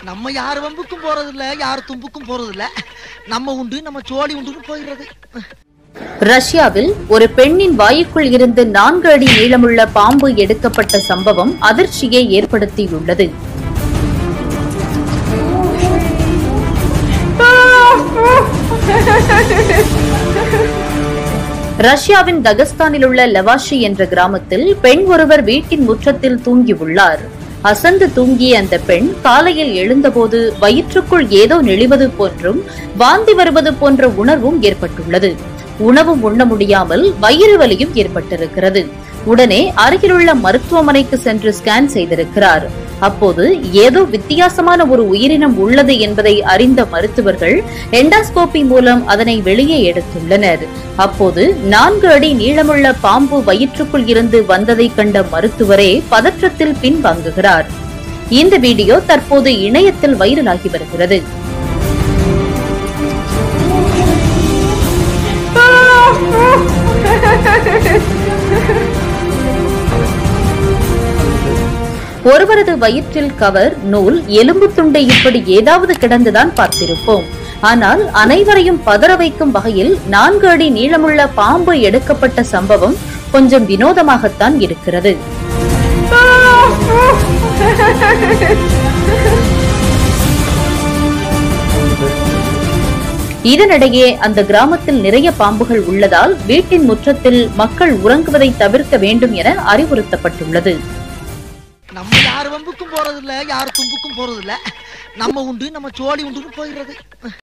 நம்ம யார் வம்புக்கும் போறது இல்ல யார் தும்புக்கும் போறது இல்ல நம்ம உண்டு நம்ம சோழி உண்டுன்னு போயிடுறது ரஷ்யாவில் ஒரு பெண்ணின் வாயுக்குள் இருந்து நான்கு அடி நீளமுள்ள பாம்பு எடுக்கப்பட்ட சம்பவம் அதிர்ச்சியை ஏற்படுத்தியுள்ளது ரஷ்யாவின் தகஸ்தானில் உள்ள லெவாஷி என்ற கிராமத்தில் பெண் ஒருவர் வீட்டின் முற்றத்தில் தூங்கியுள்ளார் அசந்து தூங்கிய அந்த பெண் காலையில் எழுந்தபோது வயிற்றுக்குள் ஏதோ நெளிவது போன்றும் வாந்தி வருவது போன்ற உணர்வும் ஏற்பட்டுள்ளது உணவும் உண்ண முடியாமல் வயிறு வலியும் ஏற்பட்டிருக்கிறது உடனே அருகிலுள்ள மருத்துவமனைக்கு சென்று ஸ்கேன் செய்திருக்கிறார் அப்போது ஏதோ வித்தியாசமான ஒரு உயிரினம் உள்ளது என்பதை அறிந்த மருத்துவர்கள் எண்டாஸ்கோபி மூலம் அதனை வெளியே எடுத்துள்ளனர் அப்போது நான்கு அடி நீளமுள்ள பாம்பு வயிற்றுக்குள் இருந்து வந்ததை கண்ட மருத்துவரே பதற்றத்தில் பின்வாங்குகிறார் இந்த வீடியோ தற்போது இணையத்தில் வைரலாகி வருகிறது ஒருவரது வயிற்றில் கவர் நூல் எலும்பு துண்டை இப்படி ஏதாவது கிடந்துதான் பார்த்திருப்போம் ஆனால் அனைவரையும் பதற வைக்கும் வகையில் நான்கு அடி நீளமுள்ள பாம்பு எடுக்கப்பட்ட சம்பவம் கொஞ்சம் வினோதமாகத்தான் இருக்கிறது இதனிடையே அந்த கிராமத்தில் நிறைய பாம்புகள் உள்ளதால் வீட்டின் முற்றத்தில் மக்கள் உறங்குவதை தவிர்க்க வேண்டும் என அறிவுறுத்தப்பட்டுள்ளது நம்ம யார் வம்புக்கும் போறது இல்ல யார் தும்புக்கும் போறது இல்ல நம்ம உண்டு நம்ம சோழி உண்டுன்னு போயிடுறது